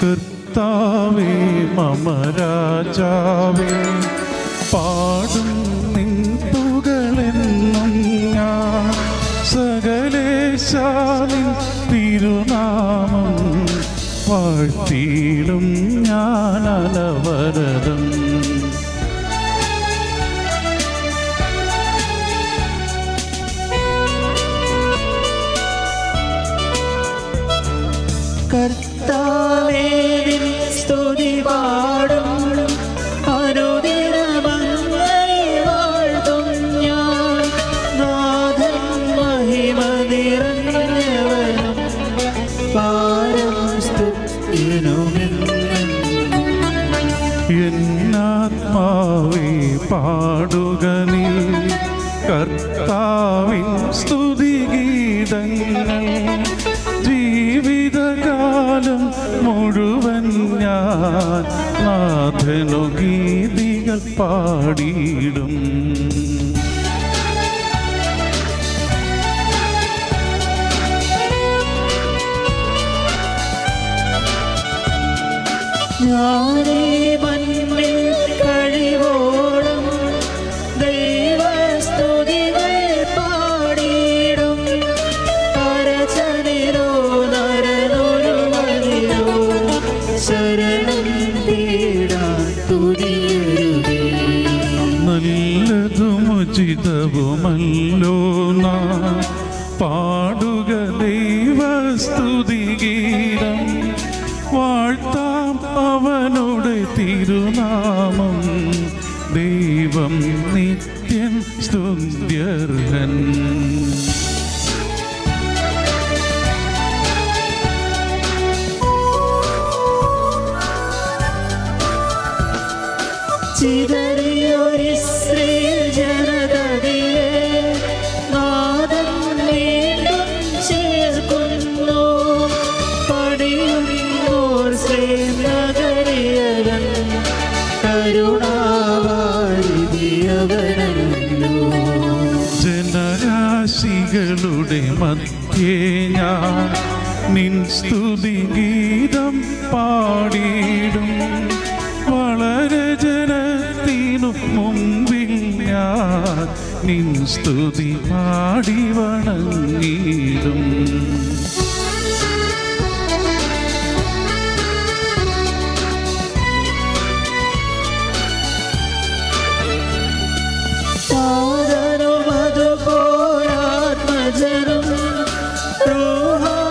കർത്താവേ മമ രാജാവേ പാടും നിൻ പുകളെന്നും ഞാൻ സകലേശാലിൻ തിരുനാമം വാഴ്ത്തിയിടും ഞാൻ അനവരതം കർത്താവേ നിൻ സ്തുതി പാടും അനുദിനമങ്ങയെ വാഴ്ത്തും ഞാൻ നാഥൻ മഹിമ നിറഞ്ഞവനും പാരം സ്തുതിനുമെന്നും എന്നാത്മാവേ പാടുക നീ കർത്താവിൻ സ്തുതിഗീതങ്ങൾ ജീവിതകാലം മുഴുവൻ ഞാൻ നാഥനു ഗീതികൾ പാടിയിടും ഞാനേ മണ്ണിൽ കഴിവോളം ദൈവസ്തുതികൾ പാടിയിടും പരചനിലോ നരനൊരുവനിലോ ശരണം തേടാൻ തുടിയരുതേ നല്ലതും ഉചിതവുമല്ലോ നാം പാടുക ദൈവസ്തുതിഗീതം വാഴ്ത്താം അവനുടെ തിരുനാമം ദൈവം നിത്യൻ സ്തുത്യർഹൻ ചിതറിയൊരിസ്രയേൽ ജനതയെ നാദം വീണ്ടും ചേർക്കുന്നു പടിയുമ്പോൾ ശ്രീനഗരിയവൻ കരുണാവാരിതിയവനല്ലോ ജനരാശികളുടെ മധ്യേ ഞാൻ നിൻ സ്തുതി ഗീതം പാടിയിടും വളരെ ജനത്തിനു മുമ്പിൽ ഞാൻ നിൻ സ്തുതി പാടി വണങ്ങിയിടും സാധനം അതുപോലാത്മജനം ദ്രോഹം